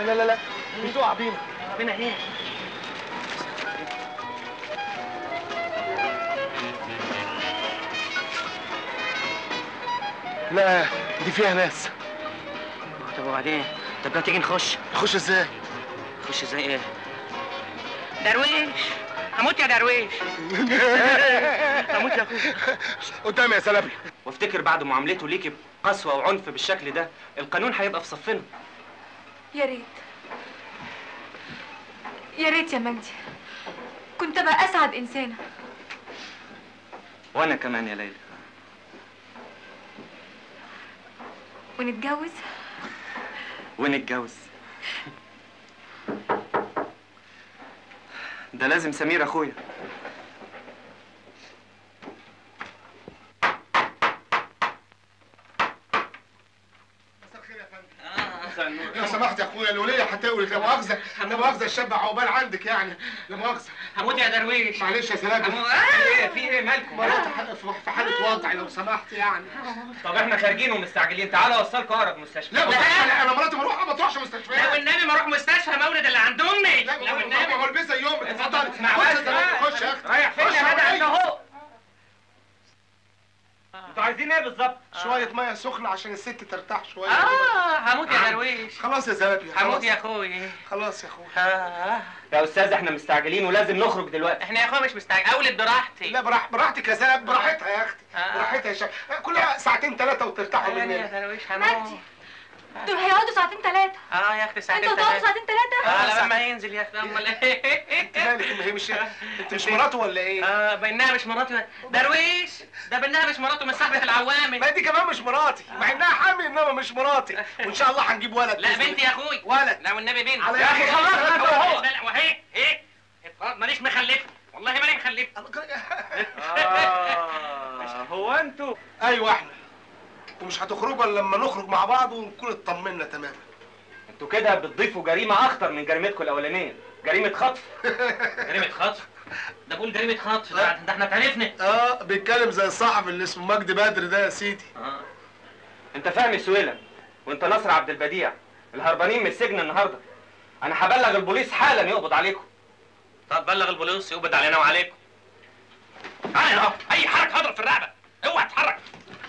لا لا لا دي تقع بينا بينا ايه لا دي فيها ناس طب وبعدين طب ما تيجي نخش نخش ازاي نخش ازاي ايه درويش هموت يا درويش هموت يا اخويا قدامي يا سلبي وافتكر بعد معاملته ليكي بقسوه وعنف بالشكل ده القانون هيبقى في صفنا يا ريت يا ريت يا مجدي كنت ابقى اسعد انسانه وانا كمان يا ليلى ونتجوز ونتجوز ده لازم سمير اخويا مساء الخير يا فندم لو سمحت يا اخويا الوليه هتولد لا مؤاخذه لا مؤاخذه الشاب عقبال عندك يعني لا مؤاخذه هموت يا درويش معلش يا سلبي ايه في ايه مالكم مرات ح- في- في حاله وضع لو سمحت يعني طب احنا خارجين ومستعجلين تعالى اوصلكم اقرب مستشفى لا بص انا انا مراتي بروح ما تروحش مستشفيات والنبي ما اروح مستشفى مولد اللي عند امي لا ما هو البسها يوم اتفضل اسمع خش بس يا زلمة، خش يا اختي رايح فين خش يا على جدع إيه؟ انت اهو انتوا عايزين ايه بالظبط؟ شويه ميه سخنه عشان الست ترتاح شويه اه هموت يا درويش خلاص يا زلمه هموت يا اخوي خلاص يا اخويا آه. يا استاذ احنا مستعجلين ولازم نخرج دلوقتي احنا يا اخويا مش مستعجل اولد براحتي لا براح براحتك يا زلمه براحتها يا اختي آه. براحتها يا شباب كلها ساعتين ثلاثه وترتاحوا يعني يا مننا درويش مجدي هموت دول هيقعدوا ساعتين ثلاثه اه يا اختي ساعتين انتوا هتقعدوا ثلاثة ساعتين ثلاثه اه لما ينزل يا اختي امال ايه انت مالك ما هي مش انت مش مراته ولا ايه؟ اه بينها مش مراته درويش ده بينها مش مراته من صاحبة العوامل ما دي كمان مش مراتي مع انها حامل انما مش مراتي وان شاء الله هنجيب ولد لا بإذن بنتي يا اخوي ولد لا والنبي بنت على يا اخي إيه؟ خلاص لا، انت لا، وهو لا. وهي ايه مانيش مخلف والله ماني مخلف هو انتوا ايوه احنا ومش هتخرجوا الا لما نخرج مع بعض ونكون اطمنا تماما انتوا كده بتضيفوا جريمة أخطر من جريمتكم الأولانية جريمة خطف جريمة خطف ده بقول جريمة خطف ده, ده احنا اتعرفنا اه بيتكلم زي الصحفي اللي اسمه مجدي بدر ده يا سيدي اه انت فهمي سويلم وانت نصر عبد البديع الهربانين من السجن النهارده انا هبلغ البوليس حالا يقبض عليكم طب بلغ البوليس يقبض علينا وعليكم تعالى اهو اي حركه هضرب في الرقبه اوعى تتحرك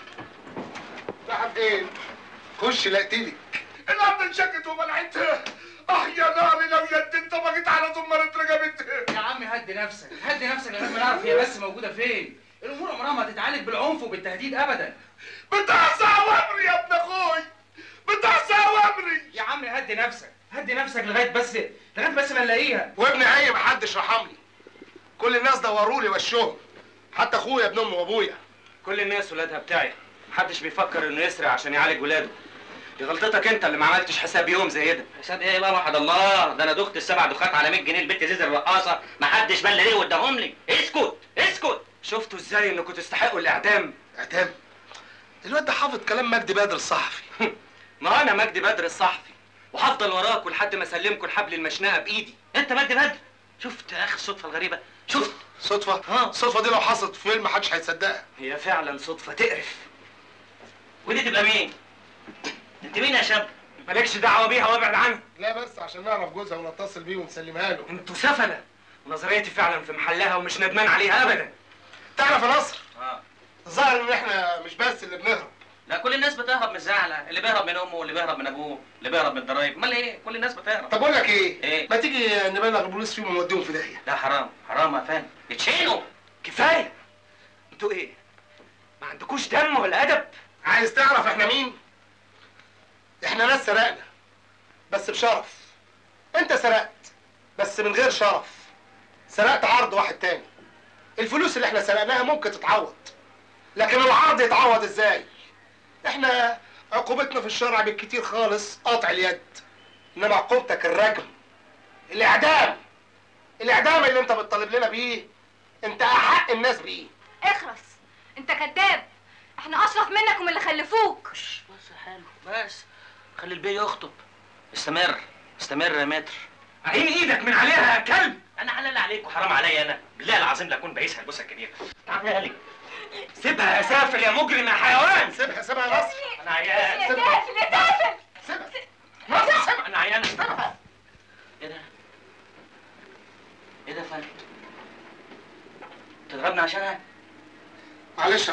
راح فين؟ خش لقتلك الارض انشقت وبلعت اه يا ناري لو يد انت ما جيت على زمرة رقبتها يا عم هدي نفسك هدي نفسك لغايه ما نعرف هي بس موجوده فين الامور عمرها ما هتتعالج بالعنف وبالتهديد ابدا بتعصى اوامري يا ابن اخوي بتعصى اوامري يا عم هدي نفسك هدي نفسك لغايه بس لغايه بس ما نلاقيها وابن عيب محدش رحمني كل الناس دوروا لي وشهم حتى اخويا ابن امي وابويا كل الناس ولادها بتاعي محدش بيفكر انه يسرق عشان يعالج ولاده دي غلطتك انت اللي ما عملتش حساب يوم زي ده حساب ايه بقى وحد الله ده انا دخت السبع دخات على 100 جنيه البت زيزي الرقاصه ما حدش بل ليه واداهم لي اسكت اسكت شفتوا ازاي انكم تستحقوا الاعدام اعتام الواد ده حافظ كلام مجدي بدر الصحفي ما انا مجدي بدر الصحفي وهفضل وراكوا لحد ما اسلمكم الحبل المشنقه بايدي انت مجدي بدر شفت يا اخي الصدفه الغريبه شفت صدفة؟ اه. الصدفة دي لو حصلت في فيلم محدش هيصدقها هي فعلا صدفه تقرف ودي تبقى مين انت مين يا شاب مالكش دعوه بيها وابعد عنها لا بس عشان نعرف جوزها ونتصل بيه ونسلمها له انتوا سفله ونظريتي فعلا في محلها ومش ندمان عليها ابدا تعرف يا نصر اه الظاهر ان احنا مش بس اللي بنهرب لا كل الناس بتهرب من الزعلة اللي بيهرب من امه واللي بيهرب من ابوه اللي بيهرب من الضرايب امال ايه كل الناس بتهرب طب اقول لك ايه؟ ايه؟ ما تيجي نبلغ البوليس فيهم ونوديهم في داهيه لا حرام حرام يا فندم يتشينوا كفايه انتوا ايه ما عندكوش دم ولا ادب عايز تعرف احنا مين؟ احنا ناس سرقنا بس بشرف انت سرقت بس من غير شرف سرقت عرض واحد تاني الفلوس اللي احنا سرقناها ممكن تتعوض لكن العرض يتعوض ازاي احنا عقوبتنا في الشرع بالكتير خالص قطع اليد انما عقوبتك الرجم الاعدام الاعدام اللي انت بتطالب لنا بيه انت احق الناس بيه اخرس انت كذاب احنا اشرف منك ومن اللي خلفوك بس حلو بس خلي البي يخطب استمر استمر يا متر عين ايدك من عليها يا كلب انا حلال عليك وحرام عليا انا بالله العظيم لا اكون بايسها البوسه الكبيره تعالى لي سيبها يا سافل يا مجرم يا حيوان سيبها سيبها يا نصر انا عيان يا سافل يا سافل سيبها نصر سيبها انا عيان استنى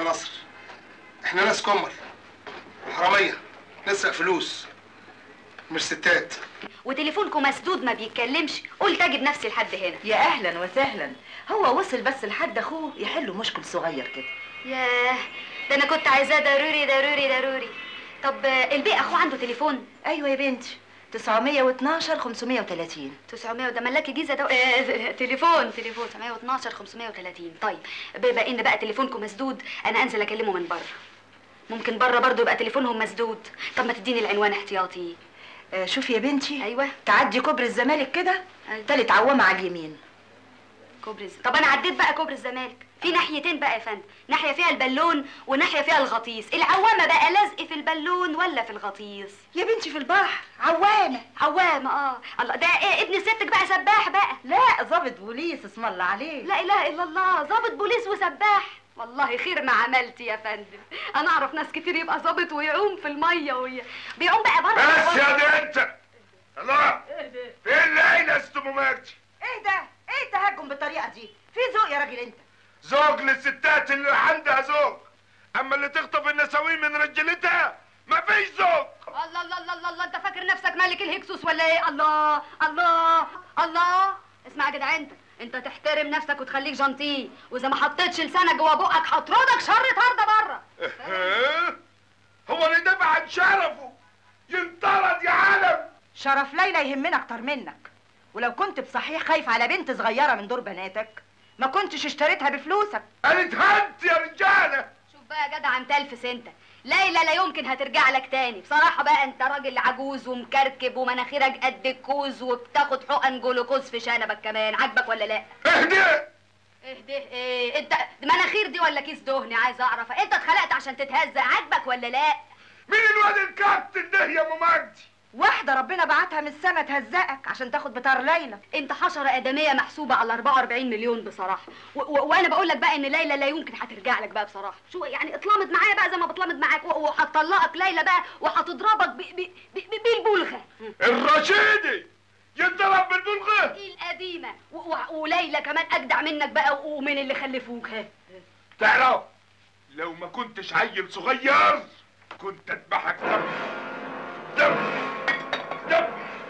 نصر احنا ناس كمر حراميه نسرق فلوس مش ستات وتليفونكم مسدود ما بيتكلمش قلت اجي بنفسي لحد هنا يا اهلا وسهلا هو وصل بس لحد اخوه يحلوا مشكل صغير كده ياه ده انا كنت عايزاه ضروري ضروري ضروري طب آه، البيه اخوه عنده تليفون ايوه يا بنتي 912 530 900 ده ملاكي جيزه ده آه، تليفون تليفون 912 530 طيب بما ان بقى تليفونكم مسدود انا انزل اكلمه من بره ممكن بره برضه يبقى تليفونهم مسدود طب ما تديني العنوان احتياطي آه شوفي يا بنتي ايوه تعدي كوبري الزمالك كده أيوة. تالت عوامة على اليمين كوبري الز- طب انا عديت بقى كوبري الزمالك في ناحيتين بقى يا فندم ناحيه فيها البالون وناحيه فيها الغطيس العوامه بقى لازق في البالون ولا في الغطيس يا بنتي في البحر عوامة عوامه اه الله ده ايه ابن ستك بقى سباح بقى لا ضابط بوليس اسم الله عليه لا اله الا الله ضابط بوليس وسباح والله خير ما عملتي يا فندم انا اعرف ناس كتير يبقى ضابط ويعوم في الميه وي... بيعوم بقى بره بس يا دي انت الله فين ليلى استموماتي ايه ده ايه التهجم بالطريقة دي في ذوق يا راجل انت زوج للستات اللي عندها زوج اما اللي تخطف النساوين من رجلتها مفيش زوج الله الله الله الله, الله. انت فاكر نفسك ملك الهكسوس ولا ايه الله الله الله اسمع يا جدع انت انت تحترم نفسك وتخليك جنطيه واذا ما حطيتش لسانك جوه بقك هطردك شر طرده بره اه؟ هو اللي دافع عن شرفه ينطرد يا عالم شرف ليلى يهمنا اكتر منك ولو كنت بصحيح خايف على بنت صغيرة من دور بناتك ما كنتش اشتريتها بفلوسك قالت هنت يا رجاله شوف بقى يا جدع انت الفس انت ليلى لا يمكن هترجع لك تاني بصراحة بقى انت راجل عجوز ومكركب ومناخيرك قد الكوز وبتاخد حقن جلوكوز في شنبك كمان عاجبك ولا لا؟ اهدي اهدى ايه انت دي مناخير دي ولا كيس دهن عايز اعرف انت اتخلقت عشان تتهزق عاجبك ولا لا؟ مين الواد الكابتن ده يا ام مجدي واحدة ربنا بعتها من السما تهزقك عشان تاخد بتار ليلى انت حشرة آدمية محسوبة على 44 مليون بصراحة و- و- وانا بقول لك بقى ان ليلى لا يمكن هترجع لك بقى بصراحة شو يعني اتلمت معايا بقى زي ما بتلمت معاك و- وهتطلقك ليلى بقى وهتضربك ب- ب- ب- ب- بالبلغة الرشيدي يضرب بالبلغه القديمة و- و- وليلى كمان اجدع منك بقى ومن اللي خلفوك ها تعرف لو ما كنتش عيل صغير كنت اذبحك دم دم دم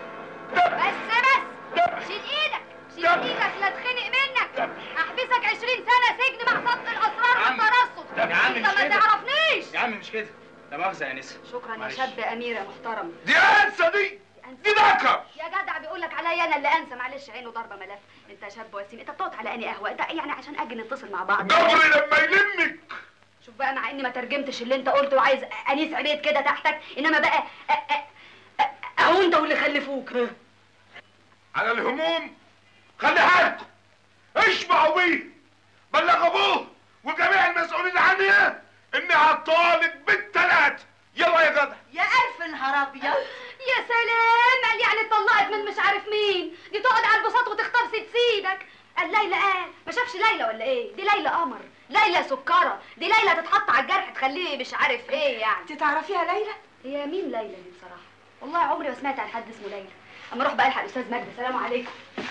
دم بس بس شيل ايدك شيل دم. ايدك لا اتخنق منك دم. احبسك 20 سنة سجن مع سبق الاسرار يا عم. والترصد يا عم انت مش ما كده. تعرفنيش يا عم مش كده لا مؤاخذة يا انسة شكرا يا معلش. شاب اميرة محترم دي انسه دي دي ذكر يا جدع بيقول لك عليا انا اللي انسى معلش عينه ضربه ملف انت شاب وسيم انت بتقعد على اني قهوه انت يعني عشان اجي نتصل مع بعض جبري لما يلمك شوف بقى مع اني ما ترجمتش اللي انت قلته وعايز انيس عبيد كده تحتك انما بقى أ- أ- أ- اهو انت واللي خلفوك على الهموم خلي حالكم اشبعوا بيه بلغ ابوه وجميع المسؤولين عنها اني هطالب بالثلاث يلا يا جدع يا ألف نهار أبيض يا سلام قال يعني اتطلقت من مش عارف مين دي تقعد على البساط وتختار ست سيدك قال ليلى قال ما شافش ليلى ولا ايه دي ليلى قمر ليلى سكره دي ليلى تتحط على الجرح تخليه مش عارف ايه يعني انت تعرفيها ليلى هي مين ليلى دي بصراحة؟ والله عمري ما سمعت عن حد اسمه ليلى. أما أروح بقى ألحق الأستاذ مجدي، السلام عليكم.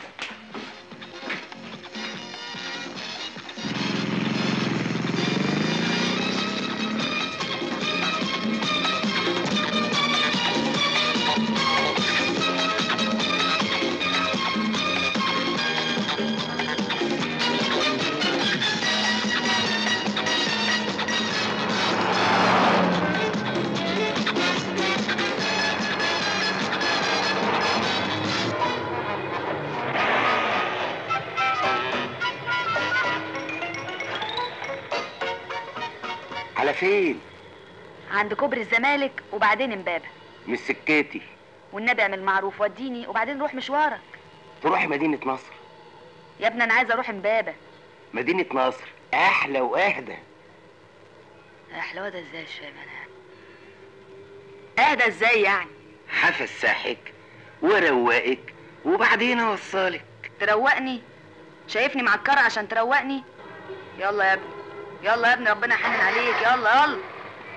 على فين؟ عند كوبري الزمالك وبعدين امبابة. مش سكتي والنبي اعمل معروف وديني وبعدين روح مشوارك. تروحي مدينة نصر يا ابني أنا عايزة أروح امبابة. مدينة نصر أحلى وأهدى أحلى وده إزاي مش فاهم أنا. أهدى إزاي يعني؟ هفسحك وروقك وبعدين أوصلك تروقني؟ شايفني معكرة عشان تروقني؟ يلا يا ابني. يلا يا ابني ربنا يحنن عليك يلا يلا.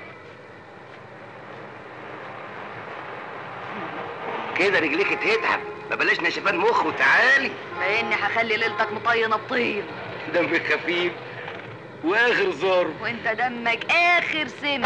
كده رجليك تتعب ما بلاش نشفان مخ وتعالي لأني هخلي ليلتك مطينة بطين. دم خفيف واخر زار وانت دمك اخر سم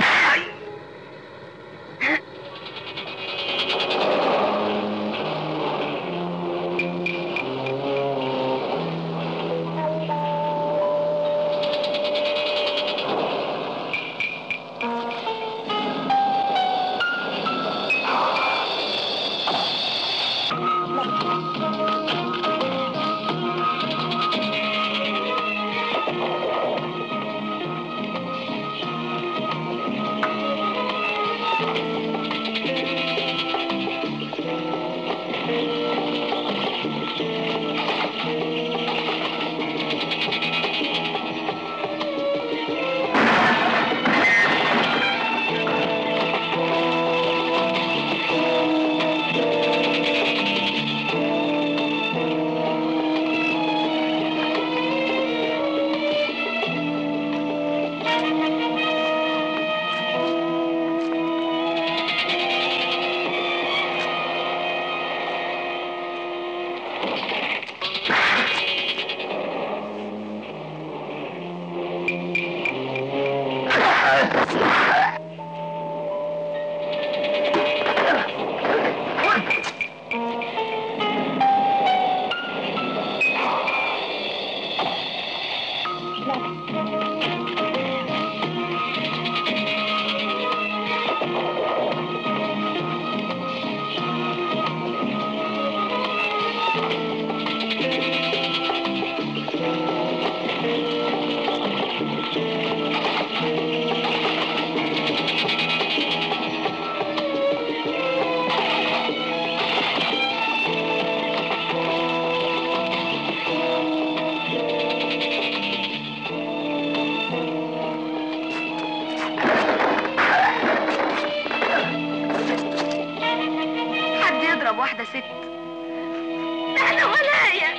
حد يضرب واحدة ست ده احنا ولاية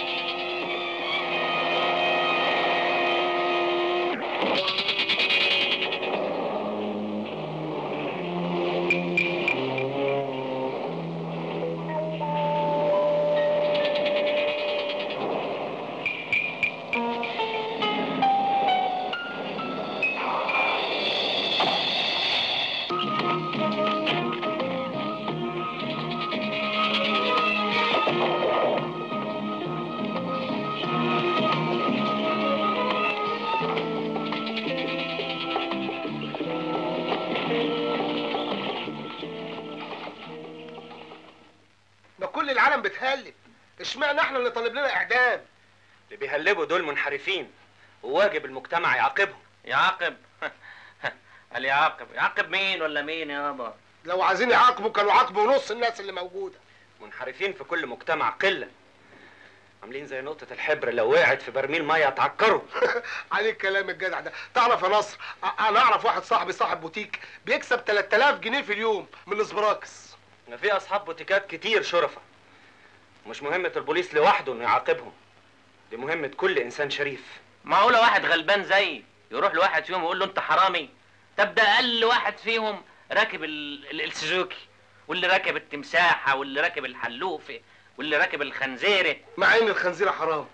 ما كل العالم بتهلب اشمعنى احنا اللي طالب لنا اعدام اللي بيهلبوا دول منحرفين وواجب المجتمع يعاقبهم يعاقب قال يعاقب يعاقب مين ولا مين يابا لو عايزين يعاقبوا كانوا عاقبوا نص الناس اللي موجوده منحرفين في كل مجتمع قله عاملين زي نقطة الحبر لو وقعت في برميل مية تعكروا عليك كلام الجدع ده تعرف يا نصر أ- انا اعرف واحد صاحبي صاحب بوتيك بيكسب 3000 جنيه في اليوم من الاسبراكس إن في أصحاب بوتيكات كتير شرفة مش مهمة البوليس لوحده إنه يعاقبهم دي مهمة كل إنسان شريف معقولة واحد غلبان زيي يروح لواحد فيهم يقول له انت حرامي طب ده اقل واحد فيهم راكب ال- ال- السوزوكي واللي راكب التمساحة واللي راكب الحلوفة واللي راكب الخنزيرة مع ان الخنزيره حرام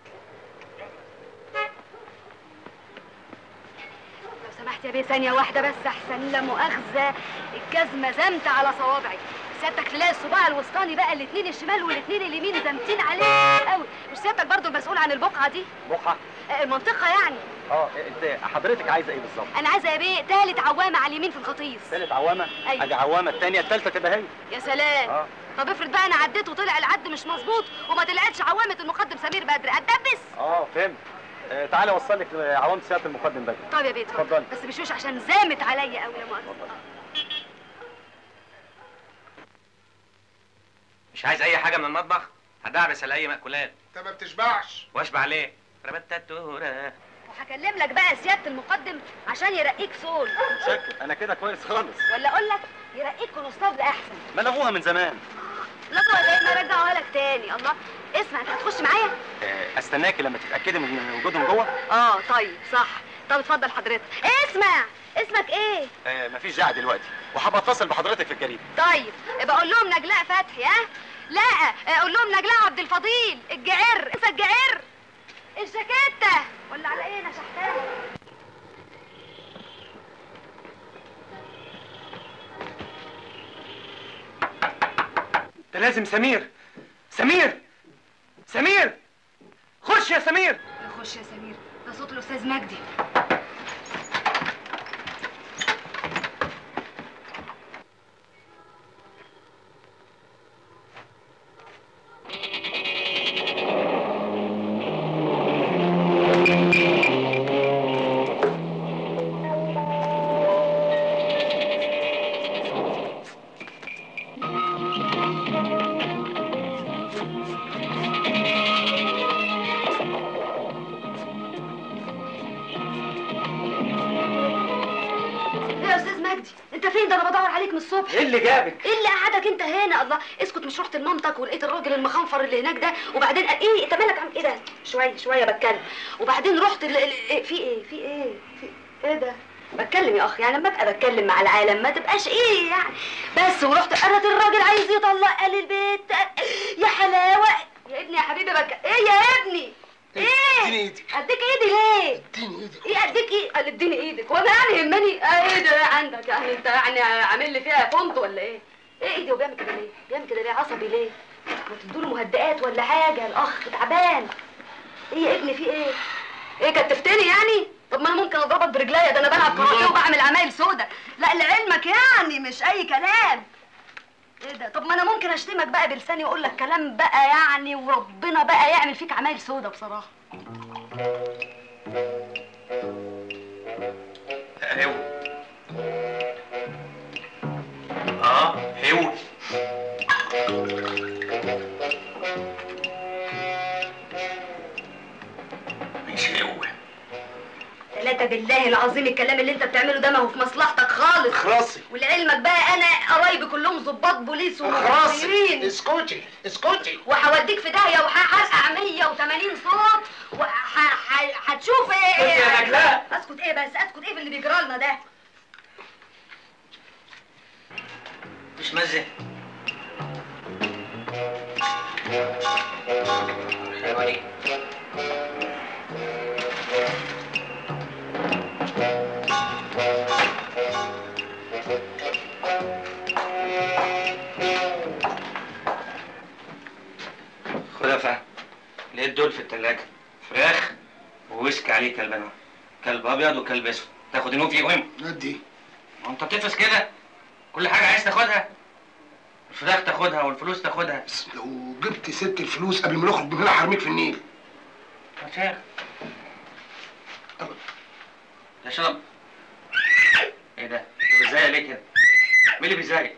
لو سمحت يا بيه ثانية واحدة بس أحسن لا مؤاخذة الجزمة زمت على صوابعي سيادتك تلاقي الصباع الوسطاني بقى الاتنين الشمال والاتنين اليمين زمتين عليه قوي مش سيادتك برضو المسؤول عن البقعة دي بقعة آه، المنطقة يعني اه انت حضرتك عايزه ايه بالظبط؟ أنا عايزة يا بيه تالت عوامة على اليمين في الخطيس ثالث عوامه أيوة. ادي عوامه الثانيه الثالثه تبقى هي يا سلام اه طب افرض بقى أنا عديت وطلع العد مش مظبوط وما طلعتش عوامة المقدم سمير بدر أتدبس اه فهمت آه تعالى اوصل لك عوامه سياده المقدم بدري طب يا بيه اتفضل اتفضل. بس بشوش عشان زامت عليا قوي يا مؤاخذة اتفضل. مش عايز اي حاجة من المطبخ هدعبس على اي مأكولات انت ما بتشبعش واشبع ليه ربتتورة وهكلم لك بقى سيادة المقدم عشان يرقيك صول شكل انا كده كويس خالص ولا اقول لك يرقيك كونستابل احسن ما لغوها من زمان لا طبعا زي ما رجعوها لك تاني الله اسمع انت هتخش معايا آه استناكي لما تتاكدي من وجودهم جوه اه طيب صح طب اتفضل حضرتك اسمع اسمك ايه آه مفيش داعي دلوقتي وهبقى اتصل بحضرتك في الجريده طيب يبقى اقول لهم نجلاء فتحي ها لا اقول لهم نجلاء عبد الفضيل الجعر انسى الجعر الجاكيته ولا على ايه انا شحتها ده لازم سمير سمير سمير خش يا سمير خش يا سمير ده صوت الاستاذ مجدي ايه يا استاذ مجدي انت فين ده انا بدور عليك من الصبح ايه اللي جابك ايه اللي قعدك انت هنا الله اسكت مش رحت لمامتك ولقيت الراجل المخنفر اللي هناك ده وبعدين قال ايه انت مالك عم ايه ده شويه شويه بتكلم وبعدين رحت ل... ل... إيه في ايه في ايه في ايه ده بتكلم يا اخ يعني لما ابقى بتكلم مع العالم ما تبقاش ايه يعني بس ورحت قالت الراجل عايز يطلق قال البيت يا حلاوه يا ابني يا حبيبي بك ايه يا ابني ايه اديني ايدك اديك ايدي ليه اديني ايدك ايه اديك ايه قال اديني ايدك وانا يعني يهمني اه ايه ده عندك يعني انت يعني عامل لي فيها فونت ولا ايه ايه ايدي وبيعمل كده ليه بيعمل كده ليه عصبي ليه ما تدوله مهدئات ولا حاجه الاخ تعبان ايه يا ابني في ايه ايه كتفتني يعني طب ما انا ممكن اضربك برجليا ده انا بلعب كاراتيه وبعمل عمايل سودا لا لعلمك يعني مش اي كلام ايه ده طب ما انا ممكن اشتمك بقى بلساني واقول لك كلام بقى يعني وربنا بقى يعمل فيك عمايل سودا بصراحه هو اه هو مش هو ثلاثة بالله العظيم الكلام اللي انت بتعمله ده ما هو في مصلحتك خالص اخرسي ولعلمك بقى انا قرايبي كلهم ضباط بوليس اخرسي ومخابرين اسكتي اسكتي وهوديك في داهية وهحرقع 180 صوت وهتشوف ايه اسكت يا نجلاء. اسكت ايه بس اسكت ايه في اللي بيجرى لنا ده مش مزه حلوة دي خد يا فهد لقيت دول في التلاجة فراخ وويسكي عليه كلبان كلب ابيض وكلب اسود تاخد انهم فيهم ندي ما انت بتفلس كده كل حاجه عايز تاخدها الفراخ تاخدها والفلوس تاخدها بس لو جبت ست الفلوس قبل ما نخرج من هنا هرميك في النيل يا شيخ يا شرب ايه ده؟ انت بتزايق ليه كده؟ مين اللي بيزايق؟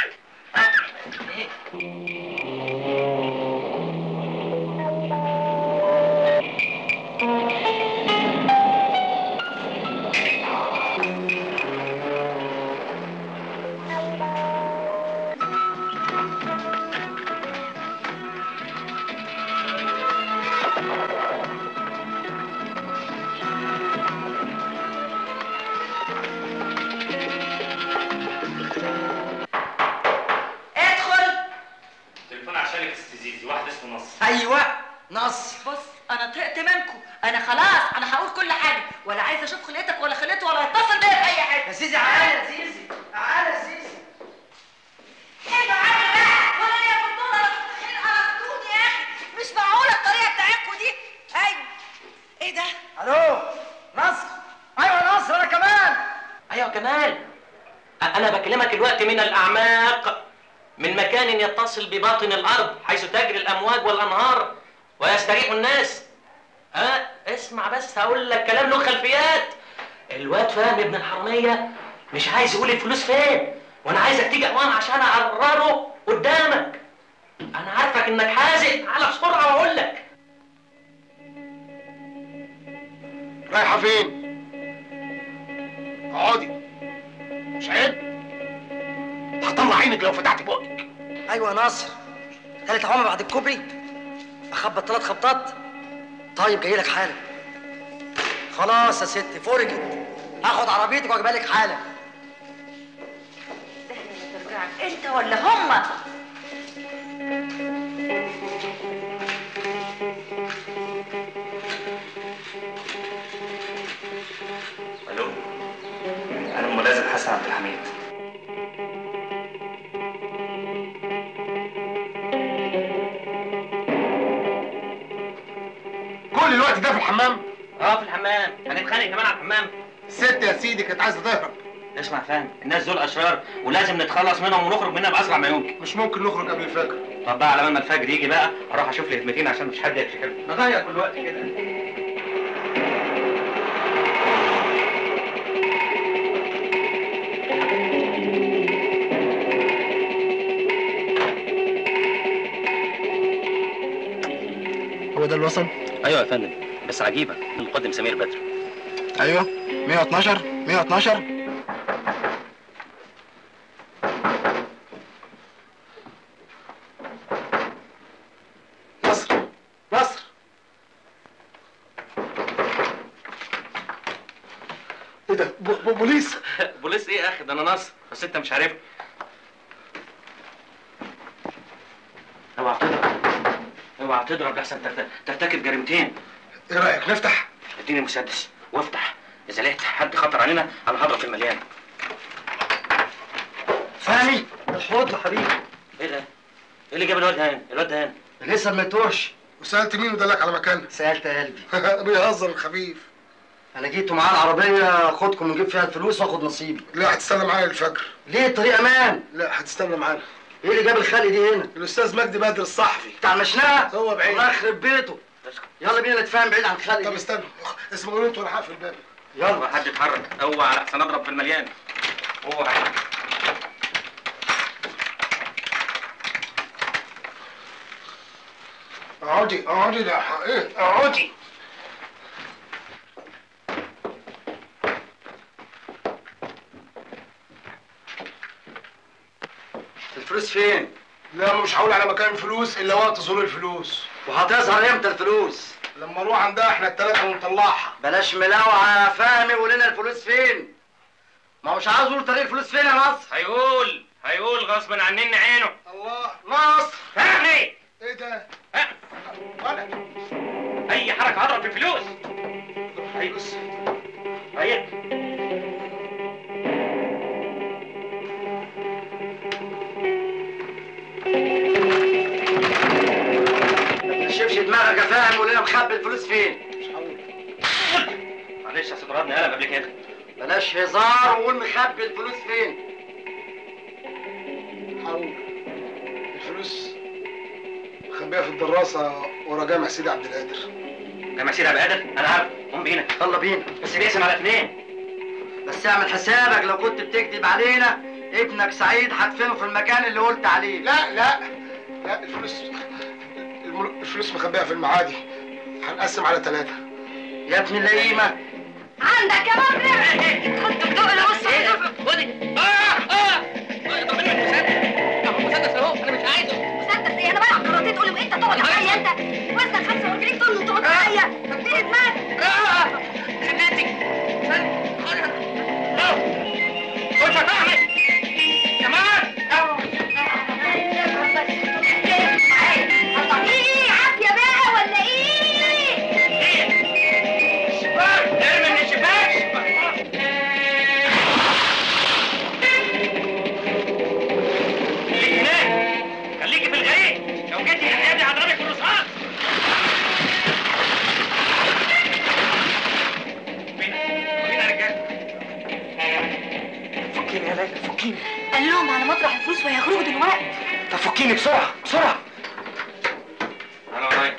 ادخل تليفون عشانك استزيزي واحد اسمه نصر ايوه نصر بص انا طقت منكم انا خلاص انا هقول كل حاجه ولا عايزه اشوف خلقتك ولا خلقته ولا يتصل بيا في اي حاجه يا سيدي عقال يا سيدي عقال يا سيدي ايه معايا بقى ولا ليا في الدور ولا في الطحين قرفتوني يا اخي مش معقوله الطريقه بتاعتكم دي ايوه ايه ده الو نصر ايوه نصر انا كمان ايوه كمال أ- انا بكلمك الوقت من الاعماق من مكان يتصل بباطن الارض حيث تجري الامواج والانهار ويستريح الناس ها اسمع بس هقول لك كلام له خلفيات الواد فهمي ابن الحراميه مش عايز يقول الفلوس فين وانا عايزك تيجي اوان عشان اقرره قدامك انا عارفك انك حازق على بسرعه واقول لك رايحة فين؟ اقعدي مش عيب؟ هطلع عينك لو فتحت بقك ايوه يا نصر تالت عمر بعد الكوبري اخبط ثلاث خبطات طيب جاي لك حالا خلاص يا ستي فرجت هاخد عربيتك واجيبها لك حالا ترجعك انت ولا هما الو انا الملازم حسن عبد الحميد الوقت ده في الحمام اه في الحمام هنتخانق كمان على الحمام الست يا سيدي كانت عايزه تهرب اسمع فاهم الناس دول اشرار ولازم نتخلص منهم ونخرج منها باسرع ما يمكن مش ممكن نخرج قبل الفجر طب بقى على بال ما الفجر يجي بقى اروح اشوف لي هدمتين عشان مش حد يكشف نضيع كل وقت كده هو ده الوصل ايوه يا فندم بس عجيبه المقدم سمير بدر ايوه 112 112 نصر نصر ايه ده ب- ب- بوليس بوليس ايه يا اخي ده انا نصر بس انت مش عارف اوعى تضرب اوعى تضرب لحسن ترت- ترتكب جريمتين ايه رايك نفتح اديني مسدس وافتح اذا لقيت حد خطر علينا انا هضرب في المليان فهمي الحوض يا حبيبي ايه ده؟ ايه اللي جاب الواد هان؟ الواد هان لسه ما توش وسالت مين ودلك على مكاننا سالت قلبي بيهزر الخفيف انا جيت ومعاه العربيه خدكم ونجيب فيها الفلوس واخد نصيبي لا هتستنى معانا للفجر ليه الطريق امان لا هتستنى معانا ايه اللي جاب الخلق دي هنا الاستاذ مجدي بدر الصحفي بتاع المشنقه هو بعيد. الله يخرب بيته يلا بينا نتفاهم بعيد عن الخلق طب دي استنى اسمعوا انتوا انا هقفل الباب يلا حد يتحرك اوعى احسن اضرب في المليان اوعى اقعدي اقعدي ده ايه اقعدي الفلوس فين لا مش هقول على مكان الفلوس الا وقت ظهور الفلوس وهتظهر امتى الفلوس لما نروح عندها احنا الثلاثه ونطلعها بلاش ملاوعه يا فهمي قول لنا الفلوس فين ما هو مش عاوز يقول طريق الفلوس فين يا نصر هيقول هيقول غصب عننا عينه الله نصر فهمي ايه ده ها؟ ولا اي حركه هضرب في الفلوس فلوس طيب ما تنشفش دماغك يا فاهم قول لنا مخبي الفلوس فين مش هقول معلش يا ستر ردني قلم قبل كده بلاش هزار وقول مخبي الفلوس فين هقول الفلوس مخبيها في الدراسه ورا جامع سيدي عبد القادر جماعة سيدي عبد القادر انا عارف قوم بينا يلا بينا بس بيقسم على اثنين بس اعمل حسابك لو كنت بتكذب علينا ابنك سعيد هدفنه في المكان اللي قلت عليه لا لا لا الفلوس المل- الفلوس مخبيها في المعادي هنقسم على ثلاثه يا ابن اللئيمه عندك يا مجرم كنت بدوق الوصف ودي اه اه طب انا مسدس طب مسدس اهو انا مش عايزه مسدس ايه انا بلعب كاراتيه تقول لي انت تقعد عليا انت وزنك 45 طن وتقعد عليا اديني دماغك اه خليتك خش يا فهمي كمان ايه عافيه بقى ولا ايه ارمي من الشباك خليك هناك خليكي في الغريق لو جيتي ناحيتي هضربك بالرصاص بينا بينا يا رجاله فكيني يا ليلى فكيني قال لهم على مطرح الفلوس وهيخرجوا دلوقتي طب فكيني بسرعه بسرعه انا ورايا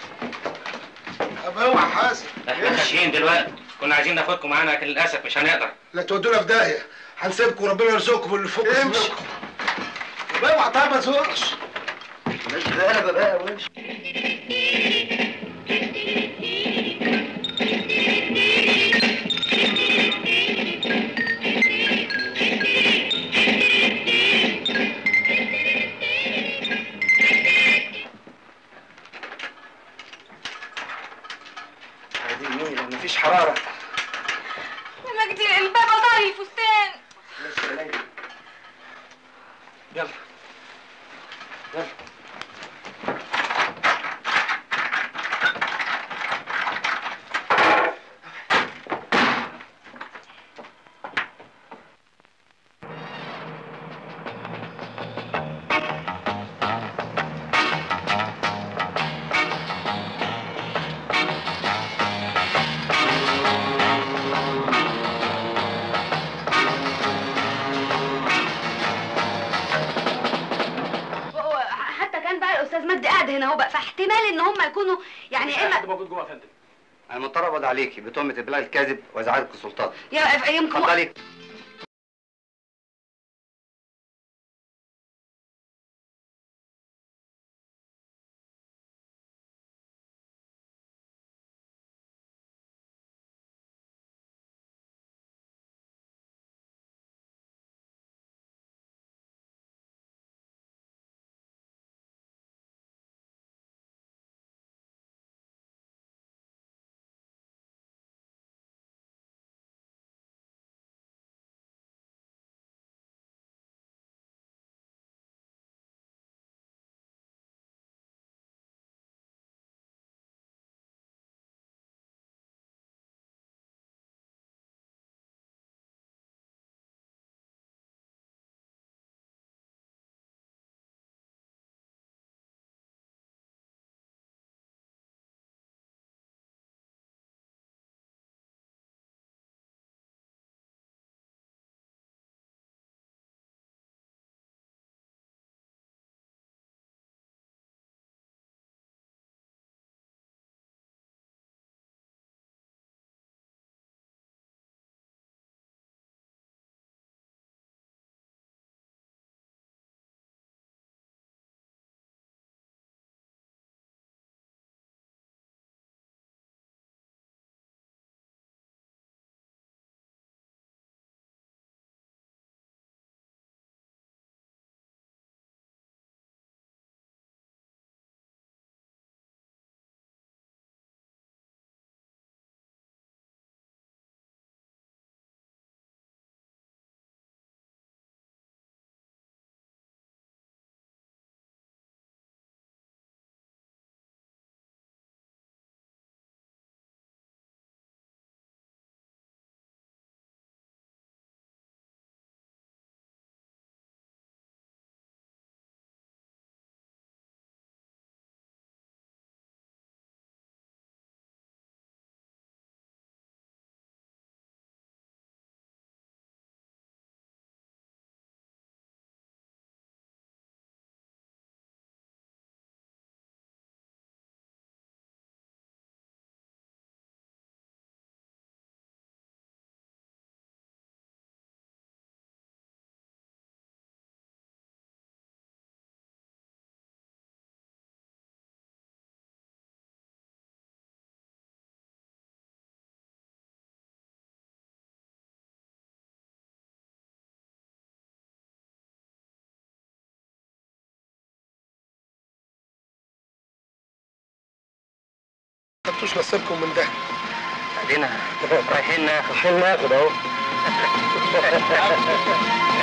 طب اوعى حاسب احنا ماشيين دلوقتي كنا عايزين ناخدكم معانا لكن للاسف مش هنقدر لا تودونا في داهيه هنسيبكم وربنا يرزقكم باللي فوق امشي. طب اوعى طيب ما تزورش مش غلبه بقى وامشي هذه النيله مفيش حراره يا مجدي البابا طاري الفستان بس يا ليلى يلا يلا قاعد هنا اهو بقى فاحتمال ان هم يكونوا يعني يا اما موجود جوه يا فندم انا مضطر اقبض عليكي بتهمه البلاغ الكاذب وازعاج السلطات يا يمكن اتفضلي خدتوش نصيبكم من ده ادينا رايحين ناخد رايحين ناخد اهو